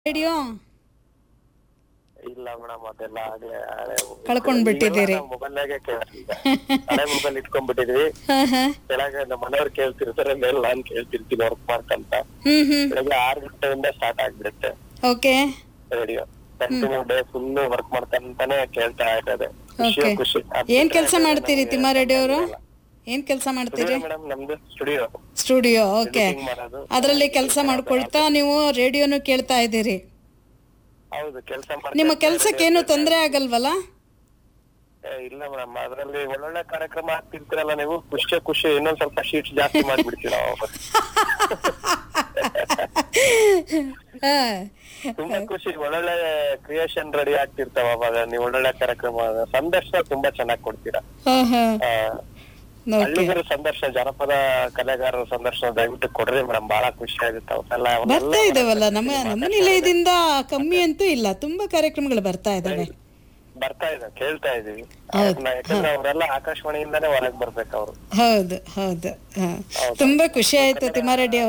Radio ಇಲ್ಲ madam ಅದೆಲ್ಲ ಆಗ್ಲೇ ಹಳೆ ಕಳ್ಕೊಂಡ್ ಬಿಟ್ಟಿದ್ದೀರಿ. ಮೊಬೈಲ್ನಾಗೆ ಕೇಳ್ತಿದ್ದೆ ಹಳೆ ಮೊಬೈಲ್ ಇಟ್ಕೊಂಡ್ಬಿಟ್ಟಿದ್ವಿ ಹಾ ಹಾ ಕೆಳಗೆ ನಮ್ಮ ಮನೆಯವ್ರು ಕೇಳ್ತಿರ್ತಾರೆ ಮೇಲೆ ನಾನ್ ಕೇಳ್ತಿರ್ತೀನಿ ವರ್ಕ್ ಮಾಡ್ಕಂತ ಹ್ಮ್ ಹ್ಮ್ ಬೆಳಗ್ಗೆ ಆರು ಗಂಟೆಯಿಂದ ಸ್ಟಾರ್ಟ್ ಆಗ್ಬಿಡುತ್ತೆ okay radio continue day full work ಮಾಡ್ಕಂತಾನೆ ಕೇಳ್ತಾ ಇರ್ತದೆ ಖುಷಿ ಓಕೆ ಖುಷಿ ಏನ್ ಕೆಲಸ ಮಾಡ್ತೀರಿ ತಿಮ್ಮಾರೆಡ್ಡಿ ಅವರು ಏನ್ ಕೆಲಸ ಮಾಡ್ತೀರಿ ಮೇಡಮ್ ನಮ್ದು ಸ್ಟುಡಿಯೋ ಸ್ಟುಡಿಯೋ ಓಕೆ ಮಾಡೋದು ಅದರಲ್ಲಿ ಕೆಲಸ ಮಾಡ್ಕೊಳ್ತಾ ನೀವು ರೇಡಿಯೋನು ಕೇಳ್ತಾ ಇದ್ದೀರಿ ಹೌದು ಕೆಲಸ ನಿಮ್ಮ ಕೆಲ್ಸಕ್ಕೇನು ತೊಂದರೆ ಆಗಲ್ವಲ್ಲ ಇಲ್ಲ ಮೇಡಮ್ ಅದ್ರಲ್ಲಿ ಒಳ್ಳೊಳ್ಳೆ ಕಾರ್ಯಕ್ರಮ ಆಗ್ತಿರ್ತೀರಲ್ಲ ನೀವು ಖುಷಿ ಖುಷಿ ಇನ್ನೊಂದ್ ಸ್ವಲ್ಪ ಶೀಟ್ಸ್ ಜಾಸ್ತಿ ಮಾಡ್ಬಿಡ್ತೀವಿ ನಾವು ಹಾ. ತುಂಬಾ ಖುಷಿ ಒಳ್ಳೊಳ್ಳೆ ಕ್ರಿಯೇಷನ್ ರೆಡಿ ಆಗ್ತಿರ್ತಾವ ಅವಾಗ ನೀವು ಒಳ್ಳೊಳ್ಳೆ ಕಾರ್ಯಕ್ರಮ ಸಂದರ್ಶನ ತುಂಬಾ ಚೆನ್ನಾಗಿ ಕೊಡ್ತೀರಾ ಹಾ, ಹಾ. ಆ, ಓಕೆ ಹಳ್ಳಿಗರ ಸಂದರ್ಶನ ಜನಪದ ಕಲೆಗಾರರ ಸಂದರ್ಶನ ದಯವಿಟ್ಟು ಕೊಡ್ರಿ ಮೇಡಮ್ ಬಹಳ ಖುಷಿ ಆಗುತ್ತೆ ಅವನ್ನೆಲ್ಲ ಬರ್ತಾ ಇದಾವಲ್ಲ ನಮ್ಮ ನಮ್ಮ ನಿಲಯದಿಂದ ಕಮ್ಮಿ ಅಂತೂ ಇಲ್ಲ ತುಂಬಾ ಕಾರ್ಯಕ್ರಮಗಳು ಬರ್ತಾ ಇದಾವೆ ಬರ್ತಾ ಇದೆ ಕೇಳ್ತಾ ಇದೀವಿ ಯಾಕಂದ್ರೆ ಅವರೆಲ್ಲ ಆಕಾಶವಾಣಿಯಿಂದಾನೇ ಹೊರಗ್ ಬರ್ಬೇಕು ಅವ್ರು ಹೌದು ಹೌದು ಹಾ. ತುಂಬಾ ಖುಷಿ ಆಯ್ತು ತಿಮ್ಮಾರೆಡ್ಡಿ